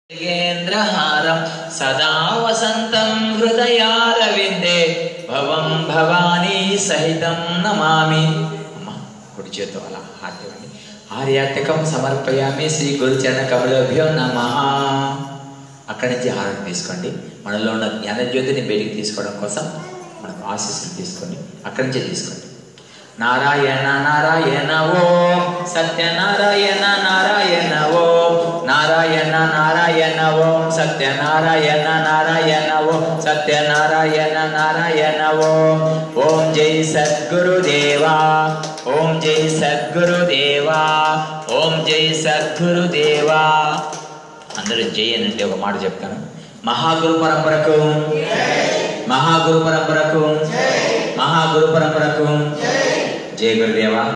గేంద్రహారం సదా వసంతం హృదయారవిందే భవం భవానీ సహితం నమామి అమ్మ కుడి చేతో అలా హారతి ఇవ్వండి ఆర్యాత్మకం సమర్పయామి శ్రీ గురుచరణ కమలభ్యో నమ అక్కడి నుంచి హారతి తీసుకోండి మనలో ఉన్న జ్ఞానజ్యోతిని బయటికి తీసుకోవడం కోసం మనకు ఆశీస్సులు తీసుకోండి అక్కడి నుంచే తీసుకోండి నారాయణ నారాయణ ఓం సత్యనారాయణ నారాయణ ఓం నారాయణ నారాయణ ఓం సత్యనారాయణ నారాయణ ఓం సత్యనారాయణ నారాయణ ఓం ఓం జై సద్గురుదేవా ఓం జై సద్గురుదేవా ఓం జై సద్గురుదేవా అందరూ జై అని అంటే ఒక మాట చెప్తాను మహాగురు పరంపరకు మహాగురు పరంపరకు మహాగురు పరంపరకు జై గురుదేవా